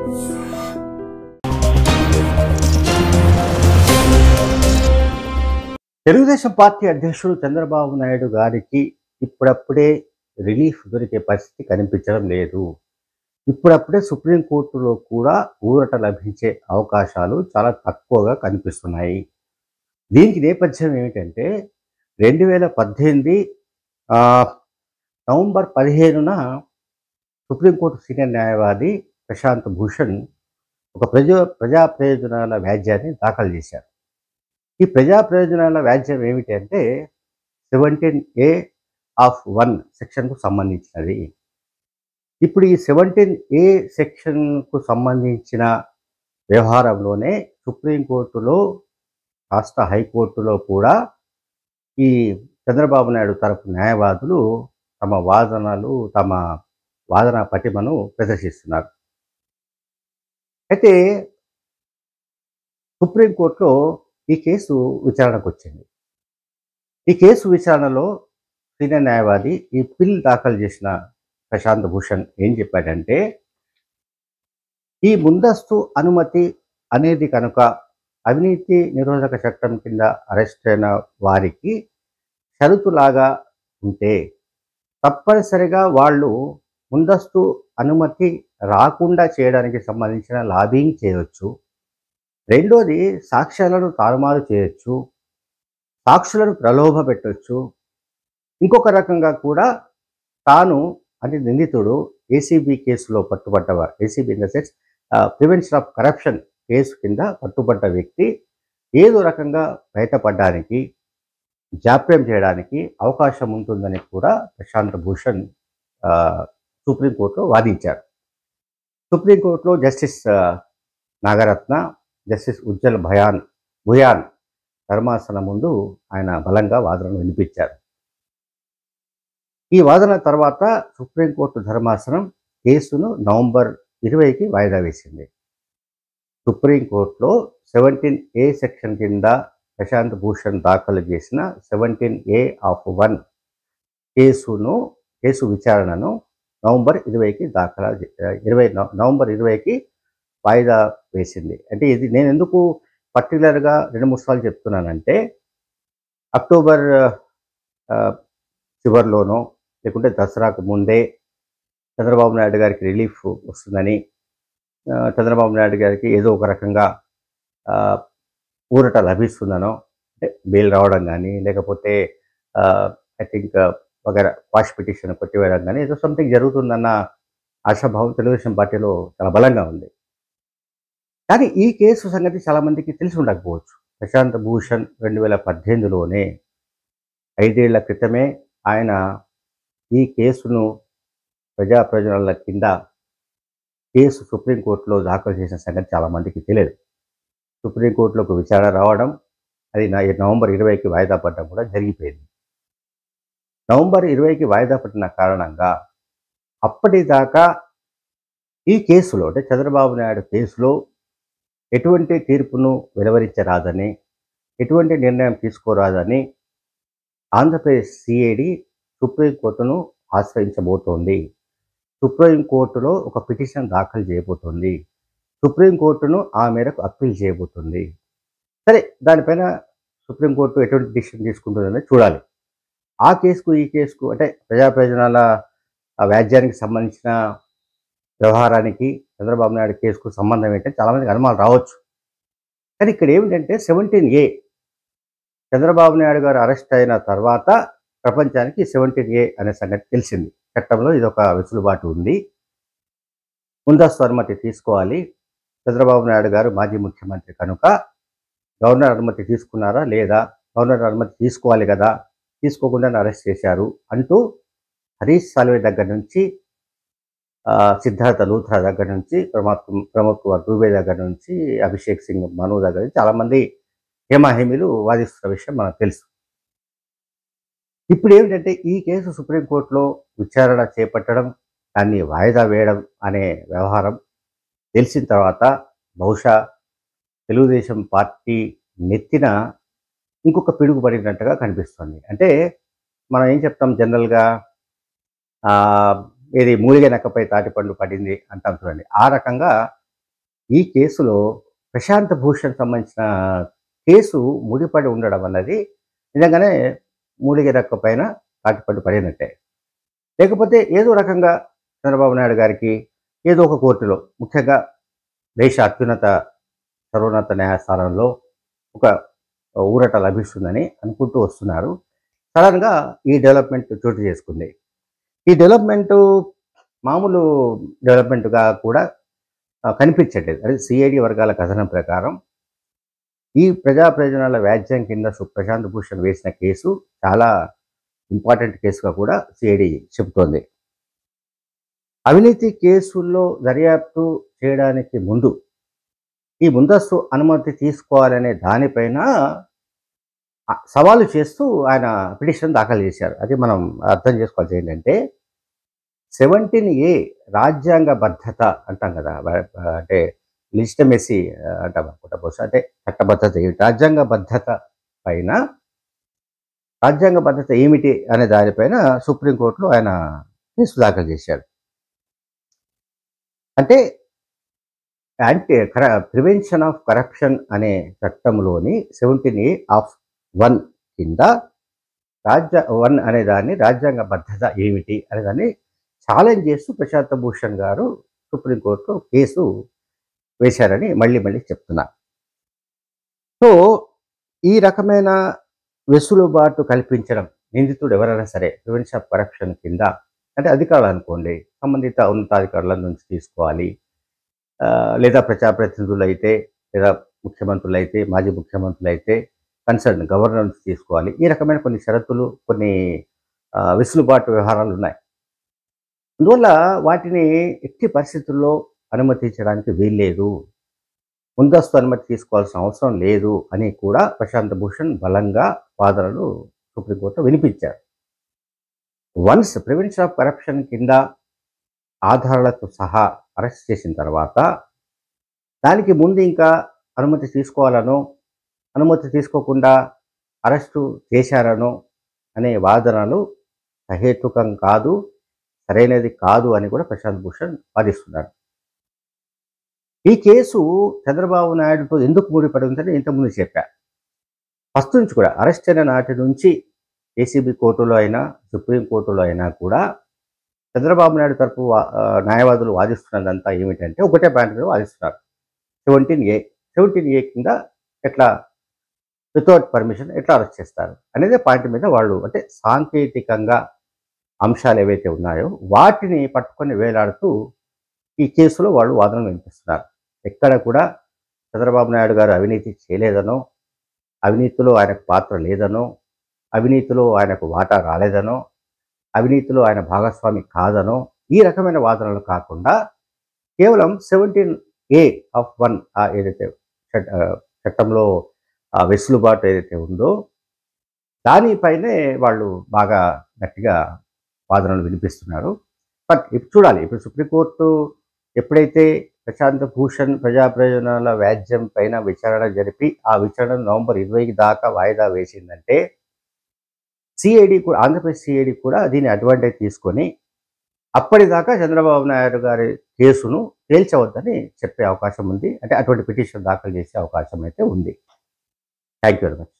Telugu Desam party అధ్యక్షుడు చంద్రబాబు నాయుడు గారికి ఇప్పుడప్పుడే రిలీఫ్ దొరికే పరిస్థితి కనిపించడం లేదు ఇప్పుడప్పుడే సుప్రీంకోర్టులో కూడా ఊరట లభించే అవకాశాలు చాలా తక్కువగా కనిపిస్తున్నాయి దీనికి నేపథ్యం ఏమిటంటే రెండు వేల పద్దెనిమిది ఆ, నవంబర్ పదిహేనున సుప్రీంకోర్టు సీనియర్ న్యాయవాది ప్రశాంత్ భూషణ్ ఒక ప్రజా ప్రజా ప్రయోజనాల వ్యాజ్యాన్ని దాఖలు చేశారు ఈ ప్రజా ప్రయోజనాల వ్యాజ్యం ఏమిటి అంటే సెవెంటీన్ ఏ ఆఫ్ వన్ సెక్షన్కు సంబంధించినది ఇప్పుడు ఈ సెవెంటీన్ ఏ సెక్షన్కు సంబంధించిన వ్యవహారంలోనే సుప్రీంకోర్టులో కాస్త హైకోర్టులో కూడా ఈ చంద్రబాబు నాయుడు తరపు న్యాయవాదులు తమ వాదనలు తమ వాదన పటిమను ప్రదర్శిస్తున్నారు అయితే సుప్రీంకోర్టులో ఈ కేసు విచారణకు వచ్చింది ఈ కేసు విచారణలో సీనియర్ న్యాయవాది ఈ పిల్ దాఖలు చేసిన ప్రశాంత్ భూషణ్ ఏం చెప్పాడంటే ఈ ముందస్తు అనుమతి అనేది కనుక అవినీతి నిరోధక చట్టం కింద అరెస్ట్ అయిన వారికి షరతులాగా ఉంటే తప్పనిసరిగా వాళ్ళు ముందస్తు అనుమతి రాకుండా చేయడానికి సంబంధించిన లాబింగ్ చేయవచ్చు రెండోది సాక్ష్యాలను తారుమారు చేయొచ్చు సాక్షులను ప్రలోభ పెట్టవచ్చు ఇంకొక రకంగా కూడా తాను అంటే నిందితుడు ఏసీబీ కేసులో పట్టుబడ్డవారు ACB in the sense prevention of corruption case కింద పట్టుబడ్డ వ్యక్తి ఏదో రకంగా బయటపడడానికి జాప్యం చేయడానికి అవకాశం ఉంటుందని కూడా ప్రశాంత్ భూషణ్ ఆ, సుప్రీంకోర్టులో వాదించారు సుప్రీంకోర్టులో జస్టిస్ ఆ, నాగరత్న జస్టిస్ ఉజ్జల్ భయాన్ భుయాన్ ధర్మాసనం ముందు ఆయన బలంగా వాదనను వినిపించారు ఈ వాదన తర్వాత సుప్రీంకోర్టు ధర్మాసనం కేసును నవంబర్ ఇరవైకి వాయిదా వేసింది సుప్రీంకోర్టులో సెవెంటీన్ ఏ సెక్షన్ కింద ప్రశాంత్ భూషణ్ దాఖలు చేసిన సెవెంటీన్ ఏ ఆఫ్ వన్ కేసును కేసు విచారణను నవంబర్ ఇరవైకి దాఖలా చే- ఇరవై నవ- నవంబర్ ఇరవైకి వాయిదా వేసింది అంటే ఇది నేను ఎందుకు పర్టికులర్గా రెండు మూడు సార్లు చెప్తున్నానంటే అక్టోబర్ ఆ, చివరిలోనో లేకుంటే దసరాకు ముందే చంద్రబాబు నాయుడు గారికి రిలీఫ్ వస్తుందని ఆ, చంద్రబాబు నాయుడు గారికి ఏదో ఒక రకంగా ఆ, ఊరట లభిస్తుందనో అంటే బెయిల్ రావడం కానీ లేకపోతే ఐ థింక్ వగైరా వాష్ పిటిషన్ కొట్టివేయడం కానీ ఏదో సంథింగ్ జరుగుతుందన్న ఆశాభావం తెలుగుదేశం పార్టీలో చాలా బలంగా ఉంది కానీ ఈ కేసు సంగతి చాలా మందికి తెలిసి ఉండకపోవచ్చు ప్రశాంత్ భూషణ్ రెండు వేల పద్దెనిమిదిలోనే ఐదేళ్ల క్రితమే ఆయన ఈ కేసును ప్రజా ప్రయోజనాల కింద కేసు సుప్రీంకోర్టులో దాఖలు చేసిన సంగతి చాలా మందికి తెలియదు సుప్రీంకోర్టులోకి విచారణ రావడం అది నా- నవంబర్ ఇరవైకి వాయిదా పడడం కూడా జరిగిపోయింది నవంబర్ ఇరవైకి వాయిదా పడిన కారణంగా అప్పటిదాకా ఈ కేసులో అంటే చంద్రబాబు నాయుడు కేసులో ఎటువంటి తీర్పును వెలువరించరాదని ఎటువంటి నిర్ణయం తీసుకోరాదని ఆంధ్రప్రదేశ్ సిఐడి సుప్రీంకోర్టును ఆశ్రయించబోతోంది సుప్రీంకోర్టులో ఒక పిటిషన్ దాఖలు చేయబోతోంది సుప్రీంకోర్టును ఆ మేరకు అప్పీల్ చేయబోతుంది సరే దానిపైన సుప్రీంకోర్టు ఎటువంటి డిసిషన్ తీసుకుంటుందని చూడాలి ఆ కేసుకు ఈ కేసుకు అంటే ప్రజా ప్రయోజనాల ఆ వ్యాజ్యానికి సంబంధించిన వ్యవహారానికి చంద్రబాబు నాయుడు కేసుకు సంబంధం ఏంటంటే చాలామందికి అనుమానాలు రావచ్చు కానీ ఇక్కడ ఏమిటంటే సెవెంటీన్ ఏ చంద్రబాబు నాయుడు గారు అరెస్ట్ అయిన తర్వాత ప్రపంచానికి సెవెంటీన్ ఏ అనే సంగతి తెలిసింది చట్టంలో ఇది ఒక వెసులుబాటు ఉంది ముందస్తు అనుమతి తీసుకోవాలి చంద్రబాబు నాయుడు గారు మాజీ ముఖ్యమంత్రి కనుక గవర్నర్ అనుమతి తీసుకున్నారా లేదా గవర్నర్ అనుమతి తీసుకోవాలి కదా తీసుకోకుండా అరెస్ట్ చేశారు అంటూ హరీష్ సాల్వే దగ్గర నుంచి ఆ, సిద్ధార్థ లూథ్రా దగ్గర నుంచి ప్రమోద్ కు- ప్రమోద్ కుమార్ దూబే దగ్గర నుంచి అభిషేక్ సింగ్ మను దగ్గర నుంచి చాలామంది హేమాహేమీలు వాదిస్తున్న విషయం మనకు తెలుసు ఇప్పుడు ఏమిటంటే ఈ కేసు సుప్రీంకోర్టులో విచారణ చేపట్టడం దాన్ని వాయిదా వేయడం అనే వ్యవహారం తెలిసిన తర్వాత బహుశా తెలుగుదేశం పార్టీ నెత్తిన ఇంకొక పిడుగు పడినట్టుగా కనిపిస్తుంది అంటే మనం ఏం చెప్తాం జనరల్గా ఆ, ఇది మూలిగ నెక్కపై తాటిపండు పడింది అంటాం చూడండి ఆ రకంగా ఈ కేసులో ప్రశాంత్ భూషణ్ సంబంధించిన కేసు ముడిపడి ఉండడం అన్నది నిజంగానే మూలిగ రెక్క పైన కాటిపట్టు పడినట్టే లేకపోతే ఏదో రకంగా చంద్రబాబు నాయుడు గారికి ఏదో ఒక కోర్టులో ముఖ్యంగా దేశ అత్యున్నత సర్వోన్నత న్యాయస్థానంలో ఒక ఊరట లభిస్తుందని అనుకుంటూ వస్తున్నారు సడన్గా ఈ డెవలప్మెంట్ చోటు చేసుకుంది ఈ డెవలప్మెంట్ మామూలు డెవలప్మెంట్గా కూడా ఆ, కనిపించట్లేదు అదే సిఐడి వర్గాల కథనం ప్రకారం ఈ ప్రజా ప్రయోజనాల వ్యాజ్యం కింద సు- ప్రశాంత్ భూషణ్ వేసిన కేసు చాలా ఇంపార్టెంట్ కేసుగా కూడా సిఐడి చెబుతోంది అవినీతి కేసుల్లో దర్యాప్తు చేయడానికి ముందు ఈ ముందస్తు అనుమతి తీసుకోవాలనే దానిపైన ఆ, సవాలు చేస్తూ ఆయన పిటిషన్ దాఖలు చేశారు అది మనం అర్థం చేసుకోవాల్సి ఏంటంటే సెవెంటీన్ ఏ రాజ్యాంగ బద్ధత అంటాం కదా వ- అంటే లిజిటమెసీ అంటాం అనుకుంటా బహుశా అంటే చట్టబద్ధత ఏమిటి రాజ్యాంగ బద్ధత పైన రాజ్యాంగ బద్ధత ఏమిటి అనే దానిపైన సుప్రీంకోర్టులో ఆయన కేసు దాఖలు చేశారు అంటే యాంటీ కర ప్రివెన్షన్ ఆఫ్ కరప్షన్ అనే చట్టంలోని సెవెంటీన్ ఏ ఆఫ్ వన్ కింద రాజ్య వన్ అనే దాన్ని రాజ్యాంగ బద్ధత ఏమిటి అనే దాన్ని ఛాలెంజ్ చేస్తూ ప్రశాంత్ భూషణ్ గారు సుప్రీంకోర్టులో కేసు వేశారని మళ్ళీ మళ్ళీ చెప్తున్నా సో ఈ రకమైన వెసులుబాటు కల్పించడం నిందితుడు ఎవరైనా సరే ప్రివెన్షన్ ఆఫ్ కరప్షన్ కింద అంటే అధికారులు అనుకోండి సంబంధిత ఉన్నతాధికారుల నుంచి తీసుకోవాలి ఆ, లేదా ప్రజాప్రతినిధులు అయితే లేదా ముఖ్యమంత్రులు అయితే మాజీ ముఖ్యమంత్రులు అయితే కన్సర్న్ గవర్నర్ నుంచి తీసుకోవాలి ఈ రకమైన కొన్ని షరతులు కొన్ని ఆ, వెసులుబాటు వ్యవహారాలు ఉన్నాయి అందువల్ల వాటిని ఎట్టి పరిస్థితుల్లో అనుమతించడానికి వీల్లేదు ముందస్తు అనుమతి తీసుకోవాల్సిన అవసరం లేదు అని కూడా ప్రశాంత్ భూషణ్ బలంగా వాదనలు సుప్రీంకోర్టులో వినిపించారు వన్స్ ప్రివెన్షన్ ఆఫ్ కరప్షన్ కింద ఆధారాలతో సహా అరెస్ట్ చేసిన తర్వాత దానికి ముందు ఇంకా అనుమతి తీసుకోవాలనో అనుమతి తీసుకోకుండా అరెస్టు చేశారనో అనే వాదనలు సహేతుకం కాదు సరైనది కాదు అని కూడా ప్రశాంత్ భూషణ్ వాదిస్తున్నారు ఈ కేసు చంద్రబాబు నాయుడుతో ఎందుకు ముడిపడి ఉందని ఇంతకుముందు చెప్పా ఫస్ట్ నుంచి కూడా అరెస్ట్ అయిన నాటి నుంచి ఏసీబీ కోర్టులో అయినా సుప్రీం కోర్టులో అయినా కూడా చంద్రబాబు నాయుడు తరపు వా- ఆ, న్యాయవాదులు వాదిస్తున్నదంతా ఏమిటంటే ఒకటే పాయింట్ మీద వాదిస్తున్నారు సెవెంటీన్ ఏ సెవెంటీన్ ఏ కింద ఎట్లా వితౌట్ పర్మిషన్ ఎట్లా అరెస్ట్ చేస్తారు అనేది పాయింట్ మీద వాళ్ళు అంటే సాంకేతికంగా అంశాలు ఏవైతే ఉన్నాయో వాటిని పట్టుకొని వేలాడుతూ ఈ కేసులో వాళ్ళు వాదనలు వినిపిస్తున్నారు ఎక్కడ కూడా చంద్రబాబు నాయుడు గారు అవినీతి చేయలేదనో అవినీతిలో ఆయనకు పాత్ర లేదనో అవినీతిలో ఆయనకు వాటా రాలేదనో అవినీతిలో ఆయన భాగస్వామి కాదనో ఈ రకమైన వాదనలు కాకుండా కేవలం సెవెంటీన్ ఏ ఆఫ్ వన్ ఏదైతే చట్ట- ఆ, చట్టంలో ఆ వెసులుబాటు ఏదైతే ఉందో దానిపైనే వాళ్ళు బాగా గట్టిగా వాదనలు వినిపిస్తున్నారు బట్ ఇప్పుడు చూడాలి ఇప్పుడు సుప్రీంకోర్టు ఎప్పుడైతే ప్రశాంత్ భూషణ్ ప్రజా ప్రయోజనాల వ్యాజ్యం పైన విచారణ జరిపి ఆ విచారణ నవంబర్ ఇరవై దాకా వాయిదా వేసిందంటే సిఐడి కూడా ఆంధ్రప్రదేశ్ సిఐడి కూడా దీని అడ్వాంటేజ్ తీసుకొని అప్పటిదాకా చంద్రబాబు నాయుడు గారి కేసును తేల్చవద్దని చెప్పే అవకాశం ఉంది అంటే అటువంటి పిటిషన్ దాఖలు చేసే అవకాశం అయితే ఉంది థ్యాంక్ యూ వెరీ మచ్